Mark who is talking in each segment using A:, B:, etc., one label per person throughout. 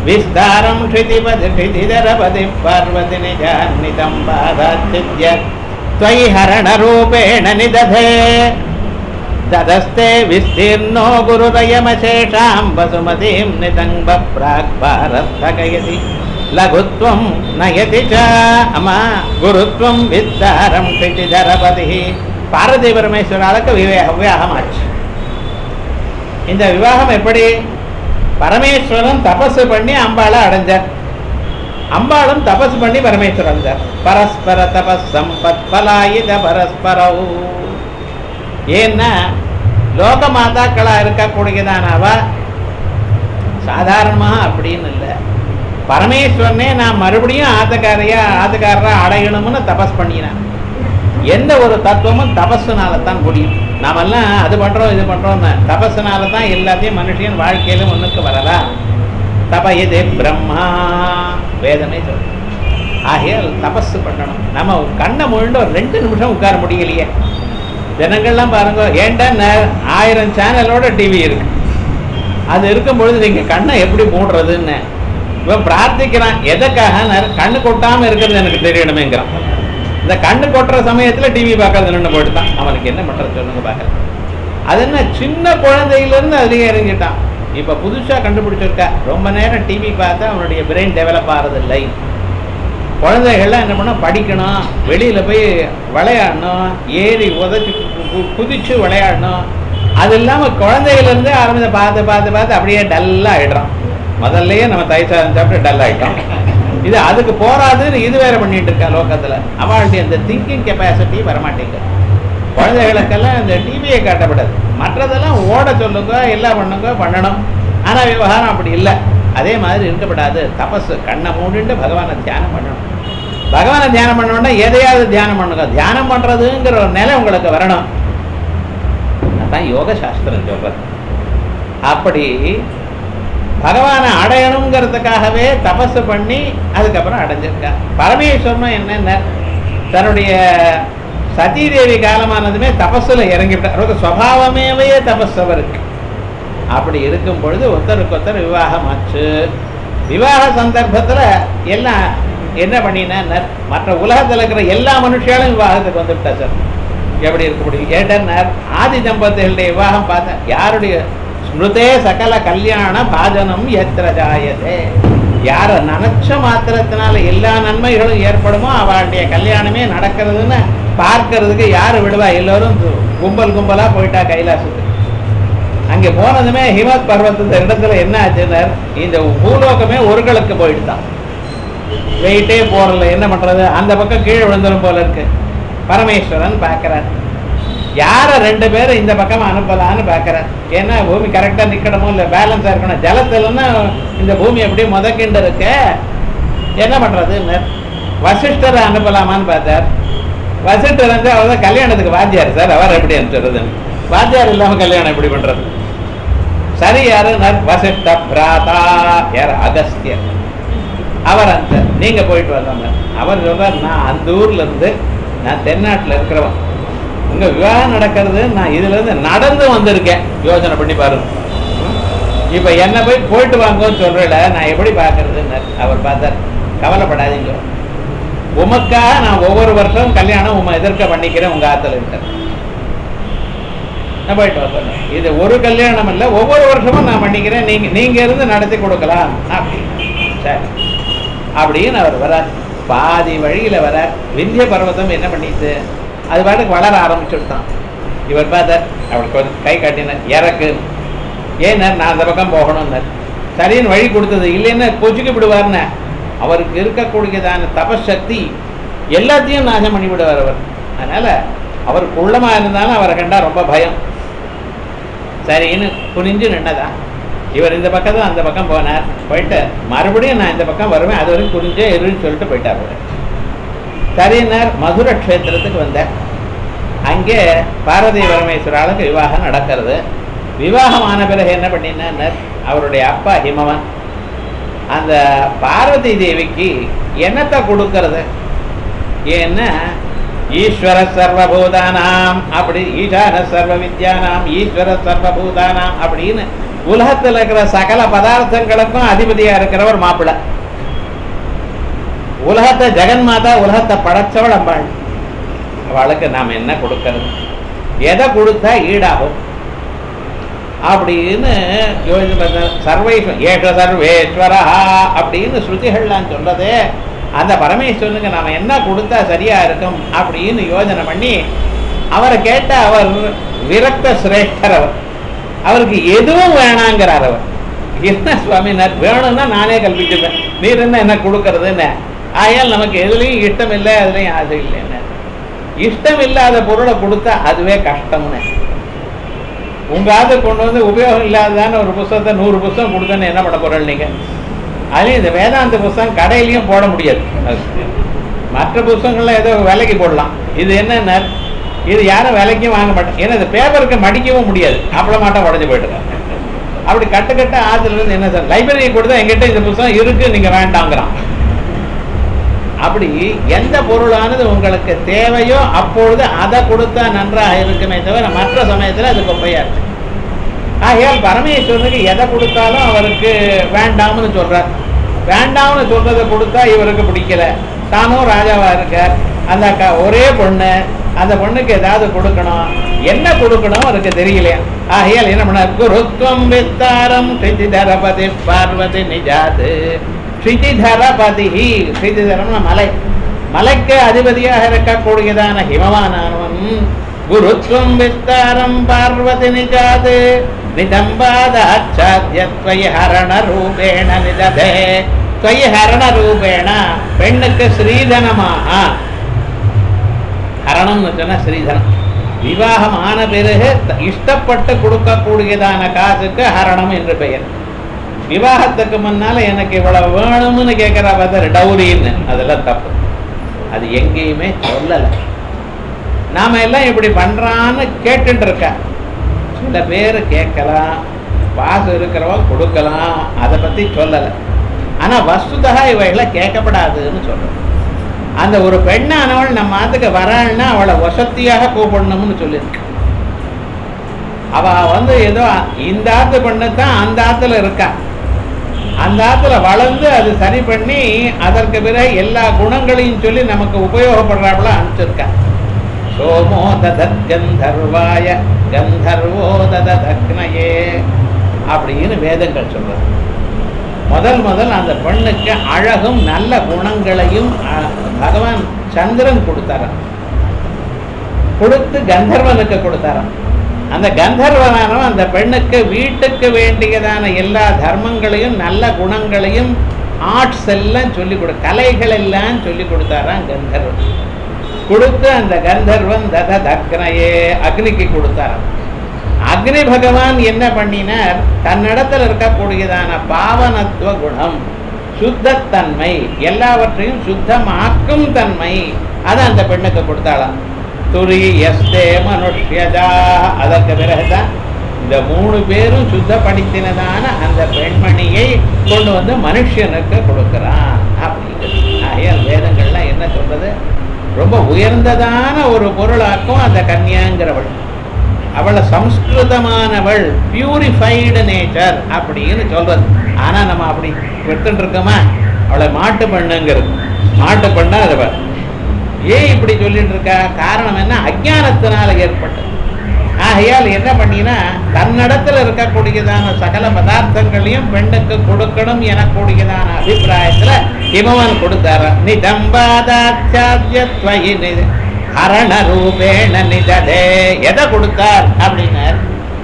A: विस्तारं क्षितिपति क्षितिधरपति पार्वति निजान्नितं बाधाच्युत्य त्वयि हरणरूपेण निदधे ददस्ते विस्तीर्णो गुरुदयमशेषां वसुमतीं नितङ्गप्राग्भारस्थगयति लघुत्वं नयति च अम गुरुत्वं विस्तारं क्षितिधरपतिः பாரதி பரமேஸ்வராளுக்கு விவே விவாகமாச்சு இந்த விவாகம் எப்படி பரமேஸ்வரன் தபசு பண்ணி அம்பாளை அடைஞ்சார் அம்பாளும் தபசு பண்ணி பரமேஸ்வரன் அடைஞ்சார் பரஸ்பர தபஸ் சம்பத் பலாயுத பரஸ்பரவு ஏன்னா லோக மாதாக்களா இருக்கக்கூடியதான அவ சாதாரணமாக அப்படின்னு இல்லை பரமேஸ்வரனே நான் மறுபடியும் ஆத்தக்காரையா ஆத்தக்காரரா அடையணும்னு தபஸ் பண்ணினான் எந்த ஒரு தத்துவமும் தபஸுனால தான் முடியும் நாமெல்லாம் அது பண்றோம் இது பண்றோம்னு தபஸுனால தான் எல்லாத்தையும் மனுஷன் வாழ்க்கையில முன்னுக்கு வரலாம் தபயதே பிரம்மா வேதமே சொல்லும் ஆகையால் தபஸ் பண்ணணும் நம்ம கண்ணை முழுண்டு ஒரு ரெண்டு நிமிஷம் உட்கார முடியலையே ஜனங்கள்லாம் பாருங்க ஏன்டா ஆயிரம் சேனலோட டிவி இருக்கு அது இருக்கும் பொழுது நீங்க கண்ணை எப்படி மூடுறதுன்னு இவன் பிரார்த்திக்கிறான் எதுக்காக கண்ணு கொட்டாம இருக்கிறது எனக்கு தெரியணுமேங்கிறான் இந்த கண்ணு கொட்டுற சமயத்துல டிவி பார்க்கறது நின்று போயிட்டுதான் அவனுக்கு என்ன பண்றது சொல்லுங்க பார்க்கறது அது என்ன சின்ன குழந்தையிலிருந்து அதிகம் இறங்கிட்டான் இப்ப புதுசா கண்டுபிடிச்சிருக்கா ரொம்ப நேரம் டிவி பார்த்தா அவனுடைய பிரெயின் டெவலப் ஆகிறதில்லை குழந்தைகள்லாம் என்ன பண்ண படிக்கணும் வெளியில போய் விளையாடணும் ஏறி உதச்சி குதிச்சு விளையாடணும் அது இல்லாம குழந்தையில இருந்தே ஆரம்பிச்ச பார்த்து பார்த்து பார்த்து அப்படியே டல்லா ஆயிடுறான் முதல்லயே நம்ம தயிர் சாதம் சாப்பிட்டு டல் ஆயிட்டோம் இது அதுக்கு போராதுன்னு இது வேற பண்ணிட்டு இருக்கா லோகத்துல அவளுடைய அந்த திங்கிங் கெப்பாசிட்டி வரமாட்டேங்குது குழந்தைகளுக்கெல்லாம் இந்த டிவியை காட்டப்படாது மற்றதெல்லாம் ஓட சொல்லுங்க எல்லாம் பண்ணுங்க பண்ணணும் ஆனா விவகாரம் அப்படி இல்லை அதே மாதிரி இருக்கப்படாது தபஸ் கண்ணை மூடிட்டு பகவானை தியானம் பண்ணணும் பகவானை தியானம் பண்ணணும்னா எதையாவது தியானம் பண்ணுங்க தியானம் பண்றதுங்கிற ஒரு நிலை உங்களுக்கு வரணும் அதான் யோக சாஸ்திரம் சொல்றது அப்படி பகவானை அடையணுங்கிறதுக்காகவே தபஸ் பண்ணி அதுக்கப்புறம் அடைஞ்சிருக்கா பரமேஸ்வரனும் என்னென்ன தன்னுடைய சதீதேவி காலமானதுமே தபஸுல இறங்கிவிட்டார் அவருக்கு சுவாவமேவே தபஸ் அவருக்கு அப்படி இருக்கும் பொழுது ஒருத்தருக்கு ஒருத்தர் விவாகம் ஆச்சு விவாக சந்தர்ப்பத்துல எல்லாம் என்ன பண்ணினா மற்ற உலகத்துல இருக்கிற எல்லா மனுஷாலும் விவாகத்துக்கு வந்துவிட்டா சார் எப்படி இருக்க முடியும் ஏட்டன்னார் ஆதி தம்பதிகளுடைய விவாகம் பார்த்தேன் யாருடைய ஸ்மிருதே சகல கல்யாண பாஜனம் எத்திர ஜாயதே யார நினைச்ச மாத்திரத்தினால எல்லா நன்மைகளும் ஏற்படுமோ அவளுடைய கல்யாணமே நடக்கிறதுன்னு பார்க்கறதுக்கு யாரு விடுவா எல்லோரும் கும்பல் கும்பலா போயிட்டா கைலாசத்துக்கு அங்கே போனதுமே ஹிமத் பர்வத்த இடத்துல என்ன ஆச்சுன்னார் இந்த பூலோகமே ஒருகளுக்கு போயிட்டுதான் வெயிட்டே போறல என்ன பண்றது அந்த பக்கம் கீழே விழுந்துரும் போல இருக்கு பரமேஸ்வரன் பார்க்கிறார் யார ரெண்டு பேரும் இந்த பக்கம் அனுப்பலான்னு பார்க்கறார் ஏன்னா பூமி கரெக்டா நிக்கணுமோ இல்லை பேலன்ஸா இருக்கணும் ஜலத்துலன்னா இந்த பூமி அப்படியே முதக்கிண்டு இருக்கு என்ன பண்றதுன்னு வசிஷ்டரை அனுப்பலாமான்னு பார்த்தார் வசிஷ்டர் வந்து அவர் தான் கல்யாணத்துக்கு வாத்தியார் சார் அவர் எப்படி அனுப்பிச்சுறது வாத்தியார் இல்லாம கல்யாணம் எப்படி பண்றது சரி யாரு வசிஷ்ட பிராதா யார் அகஸ்தியர் அவர் அந்த நீங்க போயிட்டு வந்தவங்க அவர் சொல்றார் நான் அந்த ஊர்ல இருந்து நான் தென்னாட்டுல இருக்கிறவன் உங்க விவாகம் நடக்கிறது நான் இதுல இருந்து நடந்து வந்திருக்கேன் யோசனை பண்ணி பாருங்க இப்ப என்ன போய் போயிட்டு வாங்கன்னு சொல்றல நான் எப்படி பாக்குறதுன்னு அவர் பார்த்தார் கவலைப்படாதீங்க உமக்காக நான் ஒவ்வொரு வருஷம் கல்யாணம் உமை எதிர்க்க பண்ணிக்கிறேன் உங்க ஆத்துல இருக்க நான் போயிட்டு வரேன் இது ஒரு கல்யாணம் இல்லை ஒவ்வொரு வருஷமும் நான் பண்ணிக்கிறேன் நீங்க நீங்க இருந்து நடத்தி கொடுக்கலாம் அப்படின்னு சரி அப்படின்னு அவர் வரார் பாதி வழியில வரார் விந்திய பர்வதம் என்ன பண்ணிட்டு அது பாட்டுக்கு வளர ஆரம்பிச்சுட்டான் இவர் பார்த்தார் அவருக்கு கொஞ்சம் கை காட்டினார் இறக்கு ஏன்னார் நான் அந்த பக்கம் போகணும்னார் சரின்னு வழி கொடுத்தது இல்லைன்னா கொச்சுக்கு விடுவார்னு அவருக்கு இருக்கக்கூடியதான தபசக்தி எல்லாத்தையும் நாசம் பண்ணி விடுவார் அவர் அதனால அவர் குள்ளமா இருந்தாலும் அவரை கண்டா ரொம்ப பயம் சரின்னு குனிஞ்சு நின்னதா இவர் இந்த பக்கம் தான் அந்த பக்கம் போனார் போயிட்டு மறுபடியும் நான் இந்த பக்கம் வருவேன் அது வரைக்கும் குனிஞ்சே இருன்னு சொல்லிட்டு போயிட்டார் அவர் சரியினார் மதுர க்ஷேத்திரத்துக்கு வந்தார் அங்கே பாரதி பரமேஸ்வராளுக்கு விவாகம் நடக்கிறது விவாகமான பிறகு என்ன பண்ணினார் அவருடைய அப்பா ஹிமவன் அந்த பார்வதி தேவிக்கு என்னத்தை கொடுக்கறது ஏன்னா ஈஸ்வர சர்வபூதானாம் அப்படி ஈசான சர்வ வித்யானாம் ஈஸ்வர சர்வபூதானாம் அப்படின்னு உலகத்துல இருக்கிற சகல பதார்த்தங்களுக்கும் அதிபதியா இருக்கிறவர் மாப்பிள்ளை உலகத்தை ஜெகன்மாதா உலகத்தை படைச்சவள் அம்பாள் அவளுக்கு நாம் என்ன கொடுக்கறது எதை கொடுத்தா ஈடாகும் அப்படின்னு யோசனை பண்ண சர்வேஸ்வர ஏஷ சர்வேஸ்வரா அப்படின்னு ஸ்ருதிகள்லாம் சொல்றது அந்த பரமேஸ்வரனுக்கு நாம என்ன கொடுத்தா சரியா இருக்கும் அப்படின்னு யோஜனை பண்ணி அவரை கேட்ட அவர் விரக்த சிரேஷ்டர் அவர் அவருக்கு எதுவும் வேணாங்கிறார் அவர் என்ன சுவாமி நான் வேணும்னா நானே கல்பிச்சுப்பேன் நீர் என்ன என்ன கொடுக்கறதுன்னு ஆயால் நமக்கு எதுலையும் இஷ்டம் இல்லை அதுலையும் ஆசை இல்லைன்னு இஷ்டம் இல்லாத பொருளை கொடுத்தா அதுவே கஷ்டம்னு உங்க ஆத்து கொண்டு வந்து உபயோகம் இல்லாததான ஒரு புஸ்தகத்தை நூறு புஸ்தகம் கொடுத்தேன்னு என்ன பண்ண போறோம் நீங்க அதுலயும் இந்த வேதாந்த புஸ்தகம் கடையிலயும் போட முடியாது அது. மற்ற புஸ்தகங்கள்லாம் ஏதோ விலைக்கு போடலாம் இது என்னன்னா இது யாரும் விலைக்கும் வாங்க மாட்டேன் ஏன்னா இந்த பேப்பருக்கு மடிக்கவும் முடியாது அப்பள மாட்டம் உடஞ்சு போயிட்டு அப்படி கட்டு கட்ட ஆத்துல இருந்து என்ன சார் லைப்ரரி கொடுத்தா எங்கிட்ட இந்த புஸ்தகம் இருக்கு நீங்க வேண்டாங்கிறான் அப்படி எந்த பொருளானது உங்களுக்கு தேவையோ அப்பொழுது அதை கொடுத்தா நன்றாக இருக்குமே தவிர மற்ற சமயத்துல அது குப்பையா இருக்கு ஆகையால் பரமேஸ்வரனுக்கு எதை கொடுத்தாலும் அவருக்கு வேண்டாம்னு சொல்றார் வேண்டாம்னு சொல்றதை கொடுத்தா இவருக்கு பிடிக்கல தானும் ராஜாவா இருக்கார் அந்த அக்கா ஒரே பொண்ணு அந்த பொண்ணுக்கு ஏதாவது கொடுக்கணும் என்ன கொடுக்கணும் அவருக்கு தெரியலையா ஆகையால் என்ன பண்ணார் குருத்வம் வித்தாரம் ஸ்ரீதிதரபதி பார்வதி நிஜாது ஸ்ரீதிதரபதி ஸ்ரீதிதரம்னா மலை மலைக்கு அதிபதியாக இருக்கக்கூடியதான ஹிமவானவன் குருத்வம் விஸ்தாரம் பார்வதி நிஜாது நிதம்பாதாச்சாத்தியத்வய ஹரண ரூபேண நிததே துவய ஹரண ரூபேண பெண்ணுக்கு ஸ்ரீதனமாக ஹரணம்னு சொன்னா ஸ்ரீதனம் விவாகம் ஆன பிறகு த- இஷ்டப்பட்டு கொடுக்கக்கூடியதான காசுக்கு ஹரணம் என்று பெயர் விவாகத்துக்கு முன்னால எனக்கு இவ்வளவு வேணும்னு கேட்கிற பார்த்தா டௌரின்னு அதெல்லாம் தப்பு அது எங்கேயுமே சொல்லலை நாம எல்லாம் இப்படி பண்றான்னு கேட்டுட்டு இருக்க சில பேர் கேட்கலாம் பாசம் இருக்கிறவங்க கொடுக்கலாம் அதை பத்தி சொல்லலை ஆனா வஸ்துதா இவைகளை கேட்கப்படாதுன்னு சொல்றோம் அந்த ஒரு பெண்ணானவள் நம்ம ஆத்துக்கு வராள்னா அவளை வசத்தியாக கூப்பிடணும்னு சொல்லியிருக்கு அவ வந்து ஏதோ இந்த ஆத்து பெண்ணு தான் அந்த ஆத்துல இருக்கா அந்த ஆத்துல வளர்ந்து அது சரி பண்ணி அதற்கு பிறகு எல்லா குணங்களையும் சொல்லி நமக்கு உபயோகப்படுறாப்புல அனுப்பிச்சிருக்கா சோமோ ததத் கந்தர்வாய கந்தர்வோ ததக்னயே அப்படின்னு வேதங்கள் சொல்றது முதல் முதல் அந்த பெண்ணுக்கு அழகும் நல்ல குணங்களையும் அ- பகவான் சந்திரன் கொடுத்தாராம் கொடுத்து கந்தர்வனுக்கு கொடுத்தாராம் அந்த கந்தர்வனானவன் அந்த பெண்ணுக்கு வீட்டுக்கு வேண்டியதான எல்லா தர்மங்களையும் நல்ல குணங்களையும் ஆர்ட்ஸ் எல்லாம் சொல்லி கொடு கலைகள் எல்லாம் சொல்லி கொடுத்தாராம் கந்தர்வன் கொடுத்து அந்த கந்தர்வன் தத தக்னையே அக்னிக்கு கொடுத்தாராம் அக்னி பகவான் என்ன பண்ணினார் தன்னிடத்தில் இருக்கக்கூடியதான பாவனத்துவ குணம் சுத்தத்தன்மை எல்லாவற்றையும் சுத்தமாக்கும் தன்மை அதை அந்த பெண்ணுக்கு கொடுத்தாளாம் துரி எஸ்தே மனுஷ்யஜா அதற்கு பிறகுதான் இந்த மூணு பேரும் சுத்தப்படுத்தினதான அந்த பெண்மணியை கொண்டு வந்து மனுஷனுக்கு கொடுக்கிறான் அப்படிங்கிறது ஆகையால் வேதங்கள்லாம் என்ன சொல்றது ரொம்ப உயர்ந்ததான ஒரு பொருளாக்கும் அந்த கன்யாங்கிறவள் அவளை சம்ஸ்கிருதமானவள் பியூரிஃபைடு நேச்சர் அப்படின்னு சொல்றது ஆனா நம்ம அப்படி விட்டுட்டு இருக்கோமா அவளை மாட்டு பண்ணுங்கிறது மாட்டு பண்ணா அது பாரு. ஏன் இப்படி சொல்லிட்டு இருக்கா காரணம் என்ன அஜானத்தினால ஏற்பட்டது ஆகையால் என்ன பண்ணினா தன்னிடத்துல இருக்கக்கூடியதான சகல பதார்த்தங்களையும் பெண்ணுக்கு கொடுக்கணும் எனக்கூடியதான அபிப்பிராயத்துல இமவன் கொடுத்தார நிதம்பாதாச்சாரியத்வயி நித- ஹரண ரூபேண நிததே எதை கொடுத்தார் அப்படின்னார்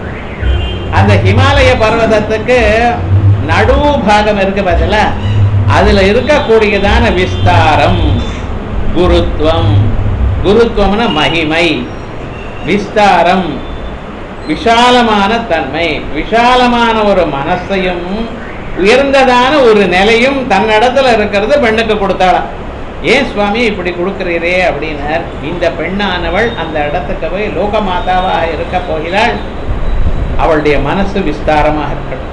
A: அந்த ஹிமாலய பர்வதத்துக்கு நடு பாகம் இருக்கு பார்த்தல அதுல இருக்கக்கூடியதான விஸ்தாரம் குருத்துவம் குருத்துவம்னா மகிமை விஸ்தாரம் விஷாலமான தன்மை விஷாலமான ஒரு மனசையும் உயர்ந்ததான ஒரு நிலையும் தன்னிடத்துல இருக்கிறது பெண்ணுக்கு கொடுத்தாளாம் ஏன் சுவாமி இப்படி கொடுக்கிறீரே அப்படின்னார் இந்த பெண்ணானவள் அந்த இடத்துக்கு போய் லோக மாதாவாக இருக்க போகிறாள் அவளுடைய மனசு விஸ்தாரமாக இருக்கணும்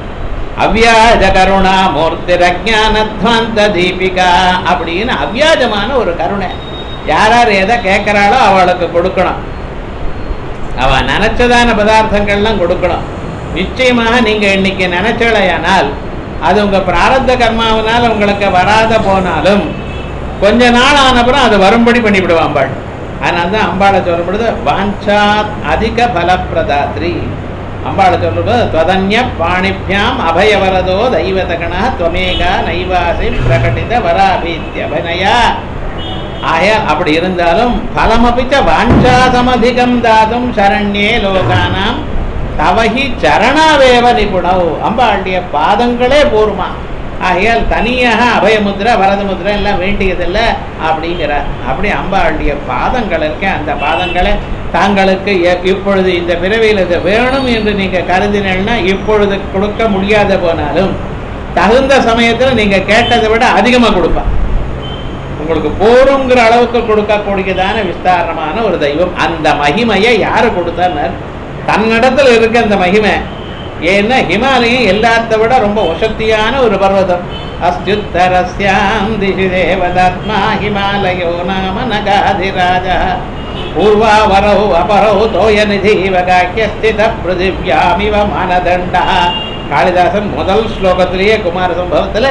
A: அவ்யாஜ கருணா மூர்த்தி அஜானத்வாந்த தீபிகா அப்படின்னு அவ்யாஜமான ஒரு கருணை யார் யார் எதை கேட்கிறாளோ அவளுக்கு கொடுக்கணும் அவ நினைச்சதான பதார்த்தங்கள்லாம் கொடுக்கணும் நிச்சயமாக நீங்க இன்னைக்கு நினைச்சலையானால் அது உங்க பிராரத்த கர்மாவினால் உங்களுக்கு வராத போனாலும் கொஞ்ச நாள் ஆனப்புறம் அது வரும்படி பண்ணிவிடுவான் அம்பாள் அதனால தான் அம்பாளை சொல்லப்படுது வாஞ்சாத் அதிக பலப்பிரதாத்ரி அம்பாளை சொல்லும்போது துவதன்ய பாணிபியாம் அபயவரதோ தெய்வதகண துவமேகா நைவாசி பிரகடித வராபீத்தியபனயா ஆயால் அப்படி இருந்தாலும் பலமபிச்ச வாஞ்சாசமதிகம் தாதும் சரண்யே லோகானாம் தவஹி சரணாவேவ நிபுணவ் அம்பாளுடைய பாதங்களே போருமா ஆகையால் தனியாக அபயமுத்திரை வரதமுத்திரை எல்லாம் வேண்டியதில்லை அப்படிங்கிறார் அப்படி அம்பாளுடைய பாதங்கள் இருக்க அந்த பாதங்களை தாங்களுக்கு எ- இப்பொழுது இந்த பிறவியில் இது வேணும் என்று நீங்கள் கருதினீங்கன்னா இப்பொழுது கொடுக்க முடியாத போனாலும் தகுந்த சமயத்தில் நீங்கள் கேட்டதை விட அதிகமாக கொடுப்பா உங்களுக்கு போருங்கிற அளவுக்கு கொடுக்கக்கூடியதான விஸ்தாரணமான ஒரு தெய்வம் அந்த மகிமையை யாரு கொடுத்தார் தன்னிடத்துல இருக்க அந்த மகிமை ஏன்னா ஹிமாலயம் எல்லாத்த விட ரொம்ப வசத்தியான ஒரு பர்வதம் அஸ்யுத்தரஸ்யாம் திசி தேவதாத்மா ஹிமாலயோ நாம நகாதிராஜா பூர்வாவரௌ அபரௌ தோய நிதீவகாக்கியஸ்தித பிருதிவ்யாமிவ மனதண்டா காளிதாசன் முதல் ஸ்லோகத்திலேயே குமார சம்பவத்துல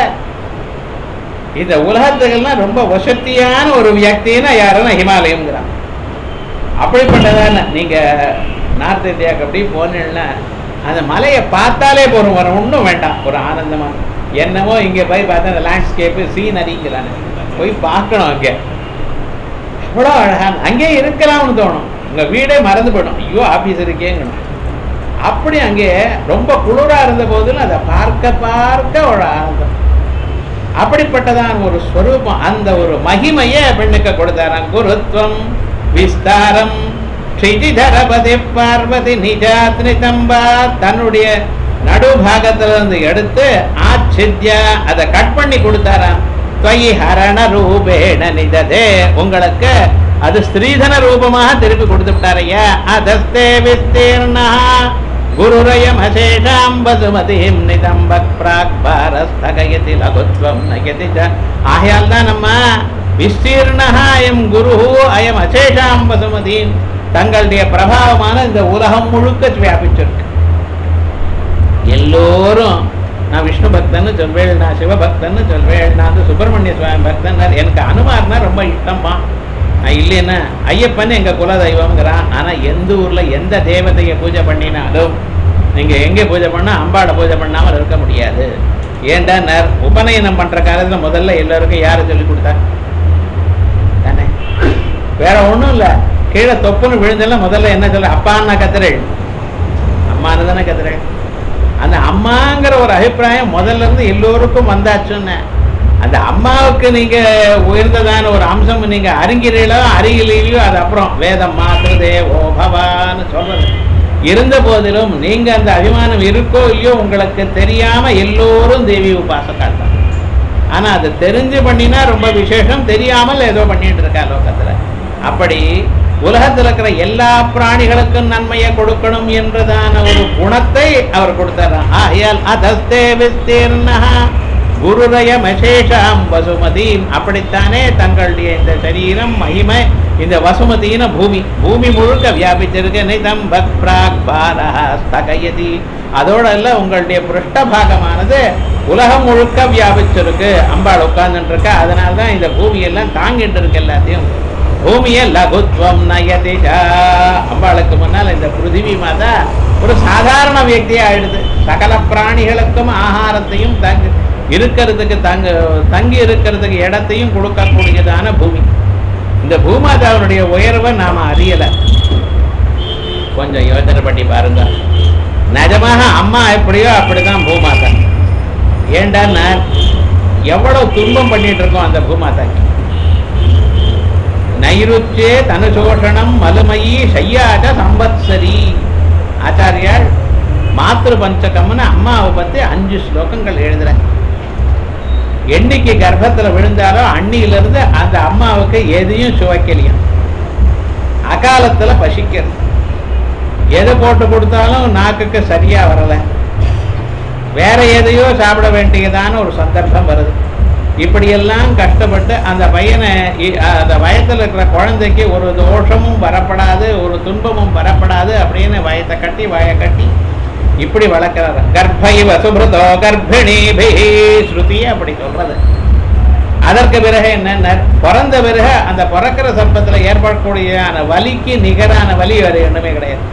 A: இந்த உலகத்துக்கெல்லாம் ரொம்ப வசத்தியான ஒரு வியக்தின்னா யாருன்னா ஹிமாலயம்ங்கிறான் அப்படிப்பட்டதான நீங்க நார்த் இந்தியாவுக்கு அப்படி போனீங்கன்னா அந்த மலையை பார்த்தாலே போறோம் வர ஒன்றும் வேண்டாம் ஒரு ஆனந்தமா என்னமோ இங்க போய் பார்த்தா அந்த லேண்ட்ஸ்கேப்பு சீனரிங்கிறானு போய் பார்க்கணும் அங்கே எவ்வளோ அழகான அங்கே இருக்கலாம்னு தோணும் உங்க வீடே மறந்து போயிடும் ஐயோ ஆபீஸ் இருக்கேங்கணும் அப்படி அங்கே ரொம்ப குளிரா இருந்த போதிலும் அதை பார்க்க பார்க்க ஒரு ஆனந்தம் அப்படிப்பட்டதான் ஒரு ஸ்வரூபம் அந்த ஒரு மகிமையை பெண்ணுக்கு கொடுத்தாராம் குருத்வம் விஸ்தாரம் க்ஷிதிதரபதி பார்வதி நிஜாத்னிதம்பா தன்னுடைய நடுபாகத்துல இருந்து எடுத்து ஆச்சித்யா அதை கட் பண்ணி கொடுத்தாராம் துவயி ஹரண ரூபேண நிததே உங்களுக்கு அது ஸ்ரீதன ரூபமாக திருப்பி கொடுத்து விட்டாரையா அதஸ்தே விஸ்தீர்ணா குருரயமசேஷாம் வசுமதிம் நிதம்பக் பிராக் பாரஸ்தகயதி லகுத்வம் நயதி ச ஆகையால் தான் நம்ம விஸ்தீர்ணா அயம் குரு அயம் அசேஷாம் வசுமதிம் தங்களுடைய பிரபாவமான இந்த உலகம் முழுக்க வியாபிச்சிருக்கு எல்லோரும் நான் விஷ்ணு பக்தன்னு சொல்வேள் நான் சிவபக்தன்னு சொல்வேள் நான் வந்து சுப்பிரமணிய சுவாமி பக்தன் எனக்கு அனுமார்னா ரொம்ப இஷ்டம்மா நான் இல்லைன்னா ஐயப்பன் எங்க குல தெய்வம்ங்கிறான் ஆனா எந்த ஊர்ல எந்த தேவதையை பூஜை பண்ணினாலும் நீங்க எங்க பூஜை பண்ணா அம்பாளை பூஜை பண்ணாமல் இருக்க முடியாது ஏன்டா நர் உபநயனம் பண்ற காலத்துல முதல்ல எல்லாருக்கும் யாரை சொல்லி கொடுத்தா தானே வேற ஒண்ணும் இல்ல கீழே தொப்புன்னு விழுந்தெல்லாம் முதல்ல என்ன சொல்ல அப்பான்னா கத்துறேள் அம்மானு தானே கத்துறேள் அந்த அம்மாங்கிற ஒரு அபிப்பிராயம் முதல்ல இருந்து எல்லோருக்கும் வந்தாச்சுன்னு அந்த அம்மாவுக்கு நீங்க உயர்ந்ததான ஒரு அம்சம் நீங்க அறிஞர்களோ அறியலையோ அது அப்புறம் வேதம் மாத்திரதே ஓ பவான்னு சொல்றது இருந்த போதிலும் நீங்க அந்த அபிமானம் இருக்கோ இல்லையோ உங்களுக்கு தெரியாம எல்லோரும் தேவி உபாசக்கால் தான் ஆனா அது தெரிஞ்சு பண்ணினா ரொம்ப விசேஷம் தெரியாமல் ஏதோ பண்ணிட்டு இருக்கா லோகத்துல அப்படி உலகத்துல இருக்கிற எல்லா பிராணிகளுக்கும் நன்மையை கொடுக்கணும் என்றதான ஒரு குணத்தை அவர் கொடுத்தாராம் ஆகையால் அதஸ்தே விஸ்தீர்ணா குருரயமசேஷாம் வசுமதீம் அப்படித்தானே தங்களுடைய இந்த சரீரம் மகிமை இந்த வசுமதின பூமி பூமி முழுக்க வியாபிச்சிருக்கு நிதம் பக் பிராக் பாரஹ ஸ்தகயதி அதோட இல்ல உங்களுடைய பிருஷ்டபாகமானது உலகம் முழுக்க வியாபிச்சிருக்கு அம்பாள் உட்கார்ந்துட்டு இருக்கா அதனால தான் இந்த பூமியெல்லாம் தாங்கிட்டு இருக்கு எல்லாத்தையும் பூமியை லகுத்வம் நயதிஷா அம்பாளுக்கு முன்னால் இந்த பிருத்திவி மாதா ஒரு சாதாரண வியக்தியா ஆயிடுது சகல பிராணிகளுக்கும் ஆகாரத்தையும் தங்கு இருக்கிறதுக்கு தங்க தங்கி இருக்கிறதுக்கு இடத்தையும் கொடுக்கக்கூடியதான பூமி இந்த பூமாதாவுடைய உயர்வை நாம அறியல கொஞ்சம் யோசனை பண்ணி பாருங்க நிஜமாக அம்மா எப்படியோ அப்படிதான் பூமாதா ஏண்டான்னா எவ்வளவு துன்பம் பண்ணிட்டு இருக்கோம் அந்த பூமாதாக்கு நைருச்சே தனுசோஷணம் மலுமயி ஷையாச்ச சம்பத்சரி ஆச்சாரியால் மாத்திரு பஞ்சகம்னு அம்மாவை பத்தி அஞ்சு ஸ்லோகங்கள் எழுதுறேன் என்னைக்கு கர்ப்பத்துல விழுந்தாலோ அன்னியிலிருந்து அந்த அம்மாவுக்கு எதையும் சுவைக்கலையும் அகாலத்துல பசிக்கிறது எதை போட்டு கொடுத்தாலும் நாக்குக்கு சரியா வரல வேற எதையோ சாப்பிட வேண்டியதான ஒரு சந்தர்ப்பம் வருது இப்படியெல்லாம் கஷ்டப்பட்டு அந்த பையனை இ- அந்த வயத்துல இருக்கிற குழந்தைக்கு ஒரு தோஷமும் வரப்படாது ஒரு துன்பமும் வரப்படாது அப்படின்னு வயத்தை கட்டி வய கட்டி இப்படி வளர்க்கிறார் கர்ப்பைவ சுபிருதோ கர்ப்பிணி ஸ்ருதியே அப்படி சொல்றது அதற்கு பிறகு என்னென்ன பிறந்த பிறகு அந்த பிறக்கிற சம்பத்துல ஏற்படக்கூடியதான வலிக்கு நிகரான வலி வேற ஒண்ணுமே கிடையாது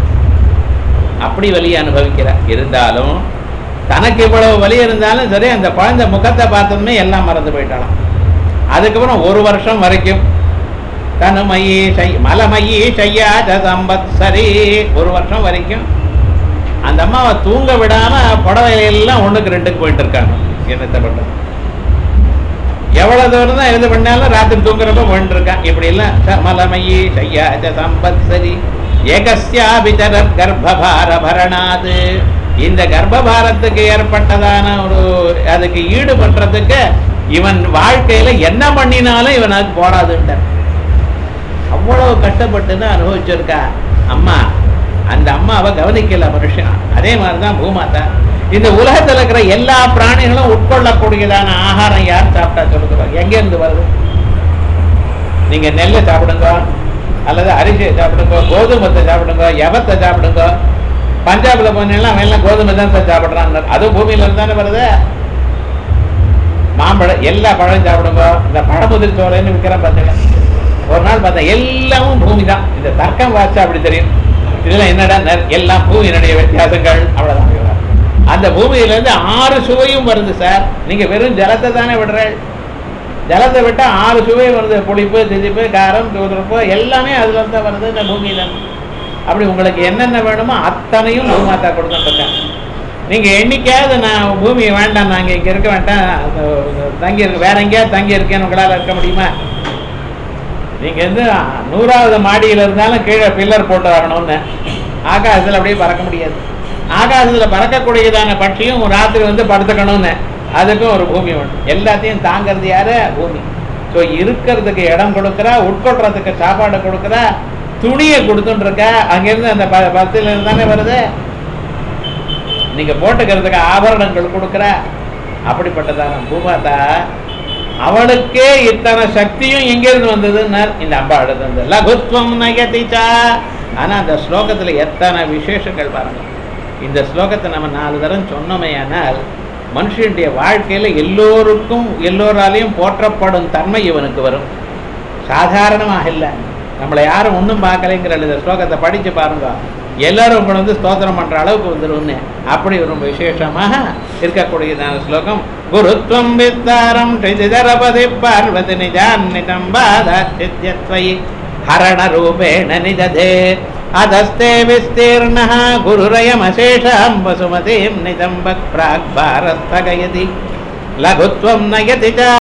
A: அப்படி வலியை அனுபவிக்கிறார் இருந்தாலும் தனக்கு இவ்வளவு வலி இருந்தாலும் சரி அந்த குழந்தை முகத்தை பார்த்ததுமே எல்லாம் மறந்து போயிட்டாலாம் அதுக்கப்புறம் ஒரு வருஷம் வரைக்கும் தனுமயி செய் மலமயி செய்யாத சம்பத் சரி ஒரு வருஷம் வரைக்கும் அந்த அம்மாவை தூங்க விடாம புடவையில எல்லாம் ஒண்ணுக்கு ரெண்டுக்கு போயிட்டு இருக்காங்க என்னத்தை பண்றது எவ்வளவு தூரம் தான் இது பண்ணாலும் ராத்திரி தூங்குறப்ப போயிட்டு இருக்கான் இப்படி எல்லாம் சமலமயி செய்யாத சம்பத் சரி ஏகஸ்யாபிதர கர்ப்பபார பரணாது இந்த கர்ப்பபாரத்துக்கு ஏற்பட்டதான ஒரு அதுக்கு ஈடு பண்றதுக்கு இவன் வாழ்க்கையில என்ன பண்ணினாலும் இவன் அதுக்கு போடாதுன்ட்டார் அவ்வளவு கஷ்டப்பட்டு தான் அனுபவிச்சிருக்கா அம்மா அந்த அம்மாவை கவனிக்கல மனுஷன் அதே மாதிரிதான் பூமாதா இந்த உலகத்துல இருக்கிற எல்லா பிராணிகளும் உட்கொள்ளக்கூடியதான ஆகாரம் யார் சாப்பிட்டா சொல்லுங்க எங்க இருந்து வருது நீங்க நெல்லை சாப்பிடுங்க அல்லது அரிசியை சாப்பிடுங்க கோதுமத்தை சாப்பிடுங்க எவத்தை சாப்பிடுங்க பஞ்சாப்ல போனீங்கன்னா அவன் எல்லாம் கோதுமை தான் சார் சாப்பிடுறான் அதுவும் பூமியில இருந்தானே வருது மாம்பழம் எல்லா பழம் சாப்பிடுங்க இந்த பழமுதிர் சோலைன்னு விற்கிறேன் பார்த்தீங்க ஒரு நாள் பார்த்தேன் எல்லாமும் பூமி தான் இந்த தர்க்கம் வாச்சா அப்படி தெரியும் இதுல என்னடா நெ- எல்லாம் பூமியினுடைய வித்தியாசங்கள் அவ்வளவுதான் விவரம். அந்த பூமியில இருந்து ஆறு சுவையும் வருது சார் நீங்க வெறும் ஜலத்தை தானே விடுறேன் ஜலத்தை விட்டா ஆறு சுவை வருது புளிப்பு திதிப்பு காரம் துவதுப்பு எல்லாமே அதுல இருந்து தான் வருது இந்த பூமியில இருந்து. அப்படி உங்களுக்கு என்னென்ன வேணுமோ அத்தனையும் பூமாத்தா கொடுத்துருக்கேன் நீங்க என்னைக்காவது நான் பூமி வேண்டாம் நாங்க இங்க இருக்க வேண்டாம் அந்த தங்கி இருக்க வேற எங்கேயாவது தங்கி இருக்கேன்னு உங்களால இருக்க முடியுமா நீங்க வந்து நூறாவது மாடியில இருந்தாலும் கீழே பில்லர் போட்டு ஆகணும்னு ஆகாசத்துல அப்படியே பறக்க முடியாது ஆகாசத்துல பறக்கக்கூடியதான பட்சியும் ஒரு ராத்திரி வந்து படுத்துக்கணும்னு அதுக்கும் ஒரு பூமி வேணும் எல்லாத்தையும் தாங்கிறது யாரு பூமி ஸோ இருக்கிறதுக்கு இடம் கொடுக்குறா உட்கொள்றதுக்கு சாப்பாடு கொடுக்குறா துணியை கொடுத்துட்டு இருக்கா அங்கிருந்து அந்த ப பத்துல இருந்து தானே வருது நீங்க போட்டுக்கிறதுக்கு ஆபரணங்கள் கொடுக்குற அப்படிப்பட்டதான பூமாதா அவளுக்கே இத்தனை சக்தியும் எங்கிருந்து வந்ததுன்னார் இந்த அம்பாள் வந்து லகுத்வம் நயதிச்சா ஆனா அந்த ஸ்லோகத்துல எத்தனை விசேஷங்கள் பாருங்க இந்த ஸ்லோகத்தை நம்ம நாலு தரம் சொன்னோமே ஆனால் மனுஷனுடைய வாழ்க்கையில எல்லோருக்கும் எல்லோராலையும் போற்றப்படும் தன்மை இவனுக்கு வரும் சாதாரணமாக இல்லை நம்மளை யாரும் ஒன்றும் பார்க்கலைங்கிற இந்த ஸ்லோகத்தை படிச்சு பாருங்க எல்லாரும் உங்களை வந்து ஸ்தோத்திரம் பண்ற அளவுக்கு வந்துரும்னு அப்படி ஒரு விசேஷமாக இருக்கக்கூடியதான ஸ்லோகம் குருத்வம் வித்தாரம் ட்ரிதிதரபதி பார்வதி நிஜான்னிதம் பாதாச்சித்யத்வயி ஹரண ரூபேண நிததே அதஸ்தே விஸ்தீர்ணः गुरुरयमशेषां वसुमतीं नितम्बक् प्राग्भारस्थगयति लघुत्वं नयति च